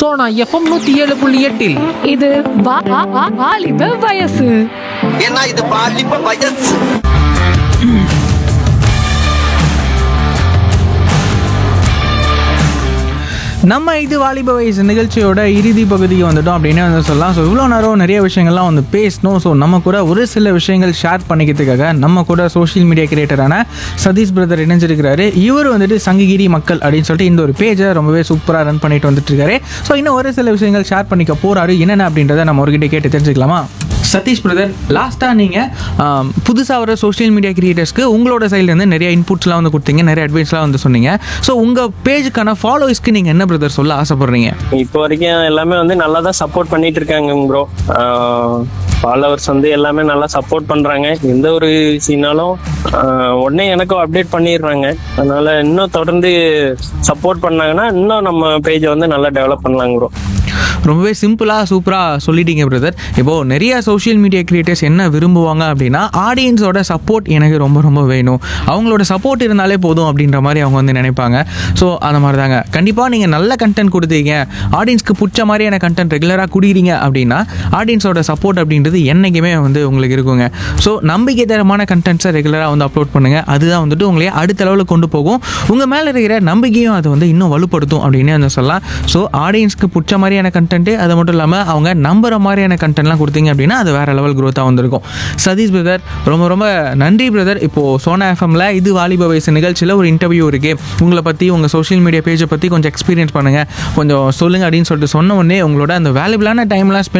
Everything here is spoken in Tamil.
சோனா எஃப்எம் நூத்தி ஏழு புள்ளி எட்டில் இது வா- வா- வா- வாலிப வயசு ஏன்னா இது பாலிப்ப வயசு நம்ம இது வாலிப வயசு நிகழ்ச்சியோட இறுதி பகுதிக்கு வந்துட்டோம் அப்படின்னு வந்து சொல்லலாம் ஸோ இவ்வளோ நேரம் நிறைய விஷயங்கள்லாம் வந்து பேசணும் ஸோ நம்ம கூட ஒரு சில விஷயங்கள் ஷேர் பண்ணிக்கிறதுக்காக நம்ம கூட சோஷியல் மீடியா கிரியேட்டரான சதீஷ் பிரதர் இணைஞ்சிருக்கிறாரு இவர் வந்துட்டு சங்ககிரி மக்கள் அப்படின்னு சொல்லிட்டு இந்த ஒரு பேஜை ரொம்பவே சூப்பராக ரன் பண்ணிட்டு வந்துட்டு இருக்காரு ஸோ இன்னும் ஒரு சில விஷயங்கள் ஷேர் பண்ணிக்க போறாரு என்னென்ன அப்படின்றத நம்ம அவர்கிட்ட கேட்டு தெரிஞ்சுக்கலாமா சதீஷ் பிரதர் லாஸ்ட்டாக நீங்கள் புதுசாக வர சோஷியல் மீடியா கிரியேட்டர்ஸ்க்கு உங்களோட சைட்லேருந்து நிறைய இன்புட்ஸ்லாம் வந்து கொடுத்தீங்க நிறைய அட்வைஸ்லாம் வந்து சொன்னீங்க ஸோ உங்கள் பேஜுக்கான ஃபாலோவர்ஸ்க்கு நீங்கள் என்ன பிரதர் சொல்ல ஆசைப்படுறீங்க இப்போ வரைக்கும் எல்லாமே வந்து நல்லா தான் சப்போர்ட் பண்ணிட்டு இருக்காங்க ப்ரோ ஃபாலோவர்ஸ் வந்து எல்லாமே நல்லா சப்போர்ட் பண்றாங்க எந்த ஒரு சீனாலும் உடனே எனக்கும் அப்டேட் பண்ணிடுறாங்க அதனால இன்னும் தொடர்ந்து சப்போர்ட் பண்ணாங்கன்னா இன்னும் நம்ம பேஜை வந்து நல்லா டெவலப் பண்ணலாங்க ப்ரோ ரொம்பவே சிம்பிளாக சூப்பராக சொல்லிட்டீங்க பிரதர் இப்போது நிறைய சோஷியல் மீடியா கிரியேட்டர்ஸ் என்ன விரும்புவாங்க அப்படின்னா ஆடியன்ஸோட சப்போர்ட் எனக்கு ரொம்ப ரொம்ப வேணும் அவங்களோட சப்போர்ட் இருந்தாலே போதும் அப்படின்ற மாதிரி அவங்க வந்து நினைப்பாங்க ஸோ அந்த மாதிரி தாங்க கண்டிப்பாக நீங்கள் நல்ல கண்டென்ட் கொடுத்தீங்க ஆடியன்ஸ்க்கு பிடிச்ச மாதிரியான கண்டென்ட் ரெகுலராக குடிக்கிறீங்க அப்படின்னா ஆடியன்ஸோட சப்போர்ட் அப்படின்றது என்றைக்குமே வந்து உங்களுக்கு இருக்குங்க ஸோ நம்பிக்கை தரமான கண்டென்ட்ஸை ரெகுலராக வந்து அப்லோட் பண்ணுங்கள் அதுதான் வந்துட்டு உங்களை அடுத்த லெவலுக்கு கொண்டு போகும் உங்கள் மேலே இருக்கிற நம்பிக்கையும் அது வந்து இன்னும் வலுப்படுத்தும் அப்படின்னு வந்து சொல்லலாம் ஸோ ஆடியன்ஸ்க்கு பிடிச்ச மாதிரியான கண்டென்ட்டு அது மட்டும் இல்லாமல் அவங்க நம்புற மாதிரியான கண்டென்ட்லாம் கொடுத்தீங்க அப்படின்னா அது வேற லெவல் க்ரோத்தாக வந்திருக்கும் சதீஷ் பிரதர் ரொம்ப ரொம்ப நன்றி பிரதர் இப்போது சோனா எஃப்எம்ல இது வாலிப வயசு நிகழ்ச்சியில் ஒரு இன்டர்வியூ இருக்கு உங்களை பற்றி உங்கள் சோஷியல் மீடியா பேஜை பற்றி கொஞ்சம் எக்ஸ்பீரியன்ஸ் பண்ணுங்கள் கொஞ்சம் சொல்லுங்கள் அப்படின்னு சொல்லிட்டு சொன்ன உடனே உங்களோட அந்த வேல்யூபிளான டைம்லாம் ஸ்பெண்ட்